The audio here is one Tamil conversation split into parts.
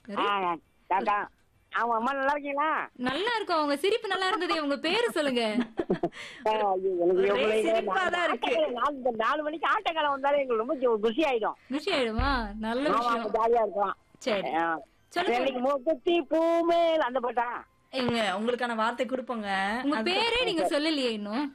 ஆ, தாத்தா ஆமா அம்மா நல்லா இருக்கீங்களா நல்லா இருக்கும் அவங்க சிரிப்பு நல்லா இருந்ததே உங்க பேரு சொல்லுங்க ஆ, ஐயோ, எனக்கு ஒரே எவ்வளவு இது, சிரிப்பாதான் இருக்கு. ஆட்டக்காலம் நாலு இந்த நாலு மணிக்கு ஆட்டக்காலம் வந்தாலே எங்களுக்கு ரொம்ப ஜு- குஷி ஆயிடும் குஷி ஆயிடுமா நல்ல ஆமா விஷயம் ஜாலியா இருக்கும் சரி ஆ. சொல்லுங்க. எனக்கு மூக்குத்தி பூமேல் அந்த பாட்டா ஏங்க உங்களுக்கான வார்த்தை கொடுப்போங்க உங்க அது- பேரே நீங்க சொல்லலையே இன்னும்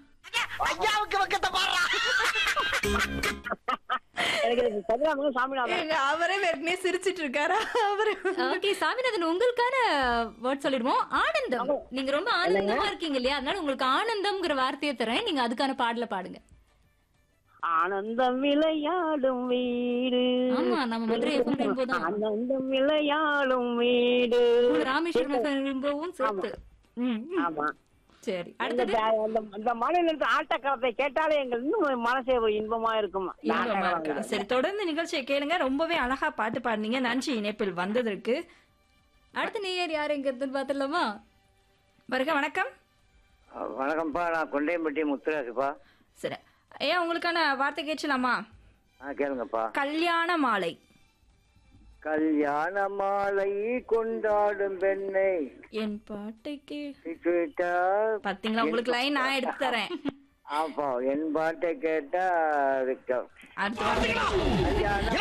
எனக்கு இது சதுராமங்க சாமிநாதன் ஏங்க அவரே ஏற்கனவே சிரிச்சிட்டு இருக்காரா அவரு ஓகே சாமிநாதன் உங்களுக்கான வேர்ட் சொல்லிடுவோம் ஆனந்தம் நீங்க ரொம்ப ஆனந்தமா இருக்கீங்க இல்லையா அதனால உங்களுக்கு ஆனந்தம்ங்கிற வார்த்தையை தரேன் நீங்க அதுக்கான பாடல பாடுங்க ஆனந்தம் விளையாடும் வீடு ஆமா நம்ம மதுரை எஃப்எம் ரெயின்போ தான் ஆனந்தம் விளையாடும் வீடு உங்க ராமேஸ்வரம் எஃப்எம் ரெயின்போவும் சேர்த்து ம், ம். ஆமா சரி அந்த அடுத்தது பே- அந்த அந்த மாநிலத்து ஆட்டக்காலத்தை கேட்டாலே எங்களுக்கு இன்னும் மனசே ஒரு இன்பமா இருக்கும் இந்த இன்பமா ஆட்டக்காலம் இருக்கா? சரி தொடர்ந்து நிகழ்ச்சியை கேளுங்க ரொம்பவே அழகா பாட்டு பாடுனீங்க நன்றி இணைப்பில் வந்ததற்கு அடுத்த நேயர் யார் எங்க இருந்து பாத்துடலாமா வருக வணக்கம் வணக்கம்ப்பா நான் கொண்டையம்பட்டி முத்துராசுப்பா சரி ஏன் உங்களுக்கான வார்த்தை கேட்கலாமா ஆ கேளுங்கப்பா கல்யாண மாலை கல்யாண மாலை கொண்டாடும் பெண்ணை என் பாட்டைக்கு கேட்டா பாத்தீங்களா உங்களுக்கு லைன் நான் எடுத்து தரேன் ஆப்பா என் பாட்டை கேட்டா அதுக்கு அடுத்த வார்த்தை.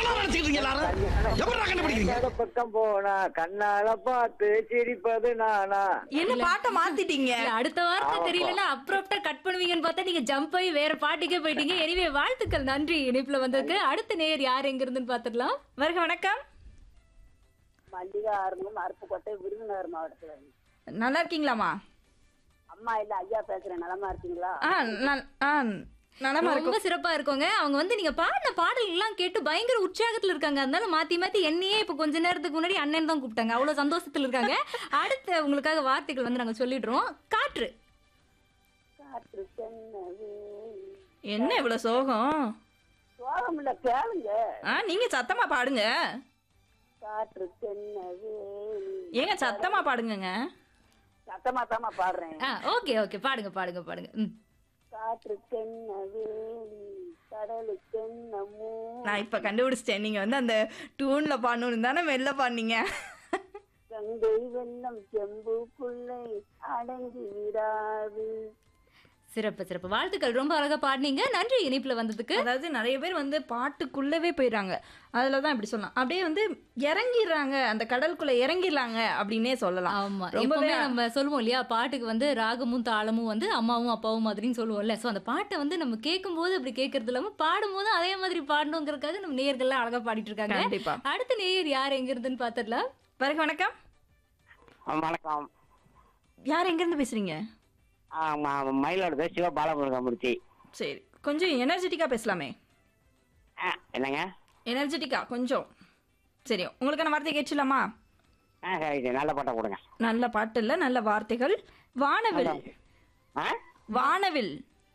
கல்யாண பக்கம் போனா கண்ணால பார்த்து சிரிப்பது நானா என்ன பாட்டை மாத்திட்டீங்க இல்ல, அடுத்த வார்த்தை தெரியலன்னா அப்ரோப்டா கட் பண்ணுவீங்கன்னு பார்த்தா நீங்க ஜம்ப் ஆகி வேற பாட்டுக்கே போயிட்டீங்க எனிவே வாழ்த்துக்கள் நன்றி இணைப்புல வந்ததுக்கு அடுத்த நேயர் யார் எங்க இருந்துன்னு பாத்துடலாம் வருக வணக்கம் மல்லிகா ஆரம்பம் அருப்புக்கோட்டை விருதுநகர் மாவட்டத்துல இருந்து. நல்லா இருக்கீங்களாமா அம்மா இல்ல ஐயா பேசுறேன் நலமா இருக்கீங்களா ஆ நல்- ஆ நலமா இருக்கும் ரொம்ப சிறப்பா இருக்கோங்க அவங்க வந்து நீங்க பாடின பாடல் எல்லாம் கேட்டு பயங்கர உற்சாகத்துல இருக்காங்க அதனால மாத்தி மாத்தி என்னையே இப்ப கொஞ்ச நேரத்துக்கு முன்னாடி அண்ணன் தான் கூப்பிட்டாங்க அவ்வளவு சந்தோஷத்துல இருக்காங்க அடுத்த உங்களுக்காக வார்த்தைகள் வந்து நாங்க சொல்லிடுறோம் காற்று காற்று சென்னவே என்ன இவ்வளவு சோகம் சோகம் இல்ல கேளுங்க ஆ நீங்க சத்தமா பாடுங்க காற்று சென்னவே ஏங்க சத்தமா பாடுங்கங்க சத்தமா தாமா பாடுறேன் ஆ ஓகே ஓகே பாடுங்க பாடுங்க பாடுங்க ம். காற்று சென்னவே கடலுக்கென்னமோ நான் இப்ப கண்டுபிடிச்சிட்டேன் நீங்க வந்து அந்த டியூன்ல பாடணும்னு தானே மெல்ல பாடுனீங்க கங்கை வெள்ளம் செம்புக்குள்ளே அடங்கி விடாது சிறப்பு சிறப்பு வாழ்த்துக்கள் ரொம்ப அழகா பாடினீங்க நன்றி இணைப்புல வந்ததுக்கு அதாவது நிறைய பேர் வந்து பாட்டுக்குள்ளவே போயிடுறாங்க அதுல தான் இப்படி சொல்லலாம் அப்படியே வந்து இறங்கிடுறாங்க அந்த கடலுக்குள்ள இறங்கிடலாங்க அப்படின்னே சொல்லலாம் ஆமா ரொம்பவே எப்பவுமே நம்ம சொல்லுவோம் இல்லையா பாட்டுக்கு வந்து ராகமும் தாளமும் வந்து அம்மாவும் அப்பாவும் மாதிரின்னு சொல்லுவோம்ல சோ அந்த பாட்டை வந்து நம்ம கேட்கும்போது அப்படி கேட்கறது இல்லாம பாடும்போது அதே மாதிரி பாடணுங்கிறதுக்காக நம்ம நேயர்கள்லாம் அழகா பாடிட்டு இருக்காங்க கண்டிப்பா அடுத்த நேயர் யார் எங்க இருந்துன்னு பாத்துடலாம் வருக வணக்கம் வணக்கம் யார் எங்க இருந்து பேசுறீங்க ஆ, ம- மயிலாடுதுறை சிவ பாலமுருகமூர்த்தி சரி கொஞ்சம் எனர்ஜெட்டிக்கா பேசலாமே ஆ, என்னங்க எனர்ஜெட்டிக்கா கொஞ்சம் சரி உங்களுக்கான வார்த்தை கேட்கலாமா ஆ சரி நல்ல பாட்டை கொடுங்க நல்ல பாட்டு இல்ல நல்ல வார்த்தைகள் வானவில் ஆ வானவில்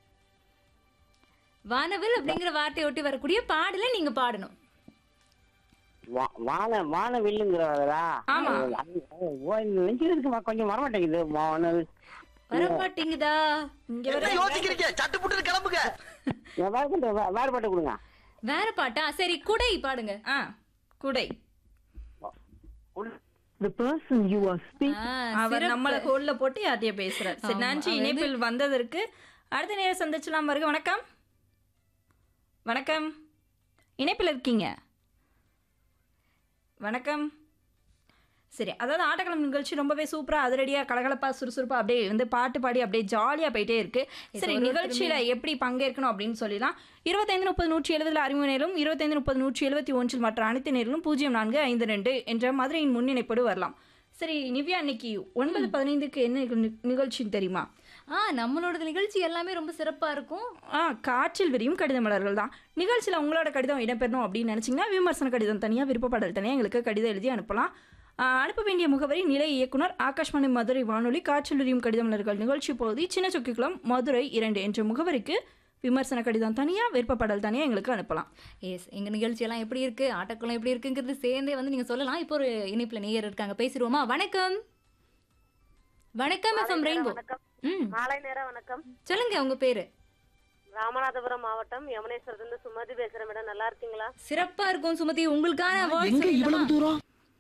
வானவில் அப்படிங்கிற வார்த்தையை ஒட்டி வரக்கூடிய பாடல நீங்க பாடணும் வா- வான வான வில்லுங்கிறதா ஆமா. நெஞ்சிருக்குமா கொஞ்சம் வரமாட்டேங்குது வானவில் வர மாட்டேங்குதா இங்க வர வேற பாட்டு வே- வேற பாட்டு கொடுங்க வேற பாட்டா சரி குடை பாடுங்க ஆ குடை ஆ, அவர் சிறப்பு. நம்மள ஹோல்ல போட்டு யார்ட்டையோ பேசுறார் சரி ஆமா, நன்றி அவர் இணைப்பில் வந்ததற்கு அடுத்த நேரம் சந்திச்சலாம் வருக வணக்கம் வணக்கம் இணைப்பில் இருக்கீங்க வணக்கம் சரி அதாவது ஆட்டக்களம் நிகழ்ச்சி ரொம்பவே சூப்பரா அதிரடியா கலகலப்பா சுறுசுறுப்பா அப்படியே வந்து பாட்டு பாடி அப்படியே ஜாலியா போயிட்டே இருக்கு சரி நிகழ்ச்சியில எப்படி பங்கேற்கணும் அப்படின்னு சொல்லலாம் இருபத்தைந்து முப்பது நூற்றி எழுபதுல அறிமுக நேரம் இருபத்தைந்து முப்பது நூற்றி எழுபத்தி ஒன்றில் மற்ற அனைத்து நேரிலும் பூஜ்ஜியம் நான்கு ஐந்து ரெண்டு என்ற மதுரையின் முன்னிணைப்போடு வரலாம் சரி நிவ்யா இன்னைக்கு ஒன்பது பதினைந்துக்கு என்ன நிக- நிகழ்ச்சின்னு தெரியுமா ஆ நம்மளோட நிகழ்ச்சி எல்லாமே ரொம்ப சிறப்பா இருக்கும் ஆ காற்றில் விரியும் கடித மலர்கள் தான் நிகழ்ச்சியில் உங்களோட கடிதம் இடம்பெறணும் அப்படின்னு நினச்சிங்கன்னா விமர்சன கடிதம் தனியாக விருப்பப்படல் தனியாக எங்களுக்கு கடிதம் எழுதி அனுப்பலாம் ஆ, அனுப்ப வேண்டிய முகவரி நிலை இயக்குனர் ஆகாஷ்வாணி மதுரை வானொலி காற்றில் விரியும் கடித மலர்கள் நிகழ்ச்சி பகுதி சின்ன சொக்கிக்குளம் மதுரை இரண்டு என்ற முகவரிக்கு விமர்சன கடிதம் தனியாக விருப்பப்படல் தனியாக எங்களுக்கு அனுப்பலாம் எஸ் எங்க நிகழ்ச்சி எல்லாம் எப்படி இருக்கு ஆட்டக்குளம் எப்படி இருக்குங்கிறது சேர்ந்தே வந்து நீங்க சொல்லலாம் இப்போ ஒரு இணைப்புல நேயர் இருக்காங்க பேசிடுவோமா வணக்கம் வணக்கம் எஃப்எம் ரெயின்போ ம் மாலை நேரம் வணக்கம் சொல்லுங்க உங்க பேரு ராமநாதபுரம் மாவட்டம் யமுனேஸ்வரத்துல இருந்து சுமதி பேசுறேன் மேடம் நல்லா இருக்கீங்களா சிறப்பா இருக்கும் சுமதி உங்களுக்கான words சொல்லிடலாமா?